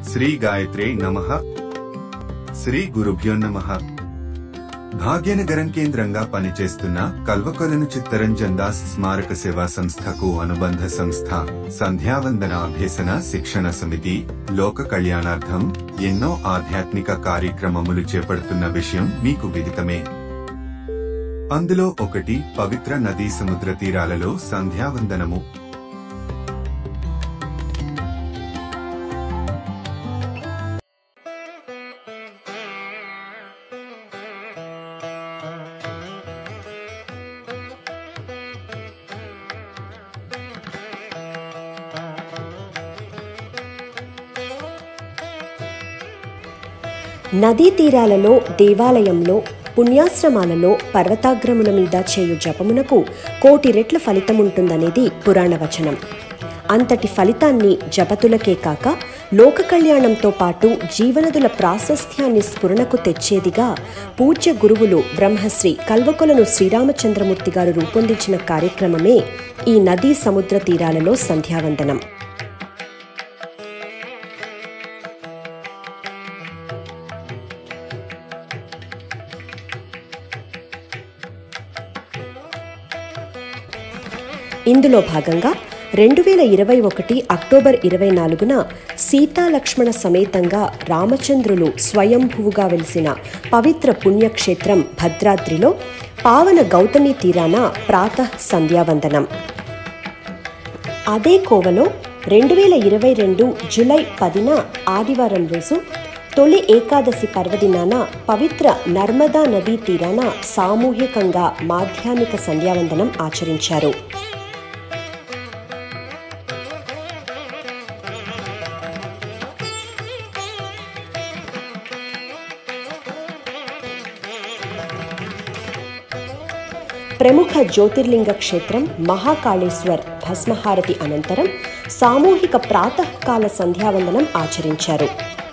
శ్రీ గాయత్రే నమః శ్రీ గురుభ్యో నమః భాగ్యనగరం కేంద్రంగా పనిచేస్తున్న కల్వకొలను చిత్తరంజన్ దాస్ స్మారక సేవా సంస్థకు అనుబంధ సంస్థ సంధ్యావందన అభ్యసన శిక్షణ సమితి లోక కళ్యాణార్థం ఎన్నో ఆధ్యాత్మిక కార్యక్రమములు చేపడుతున్న విషయం మీకు విదితమే అందులో ఒకటి పవిత్ర నదీ సముద్ర తీరాలలో సంధ్యావందనము నదీ తీరాలలో దేవాలయంలో పుణ్యాశ్రమాలలో పర్వతాగ్రముల మీద చేయు జపమునకు కోటి రెట్ల ఫలితముంటుందనేది పురాణ వచనం అంతటి ఫలితాన్ని జపతులకే కాక లోక కళ్యాణంతో పాటు జీవనదుల ప్రాశస్త్యాన్ని స్ఫురణకు తెచ్చేదిగా పూజ్య గురువులు బ్రహ్మశ్రీ కల్వకొలను శ్రీరామచంద్రమూర్తి గారు రూపొందించిన కార్యక్రమమే ఈ నదీ సముద్ర తీరాలలో సంధ్యావందనం ఇందులో భాగంగా రెండు వేల ఇరవై ఒకటి అక్టోబర్ ఇరవై నాలుగున సీతాలక్ష్మణ సమేతంగా రామచంద్రులు స్వయంభువుగా వెలిసిన పవిత్ర పుణ్యక్షేత్రం భద్రాద్రిలో పావన గౌతమి తీరాన ప్రాతః సంధ్యావందనం అదే కోవలో రెండు వేల ఇరవై రెండు జులై పదిన ఆదివారం రోజు తొలి ఏకాదశి పర్వదినాన పవిత్ర నర్మదా నదీ తీరాన సామూహికంగా మాధ్యాహ్నిక సంధ్యావందనం ఆచరించారు ప్రముఖ జ్యోతిర్లింగ క్షేత్రం మహాకాళేశ్వర్ భస్మహారతి అనంతరం సామూహిక ప్రాతకాల సంధ్యావందనం ఆచరించారు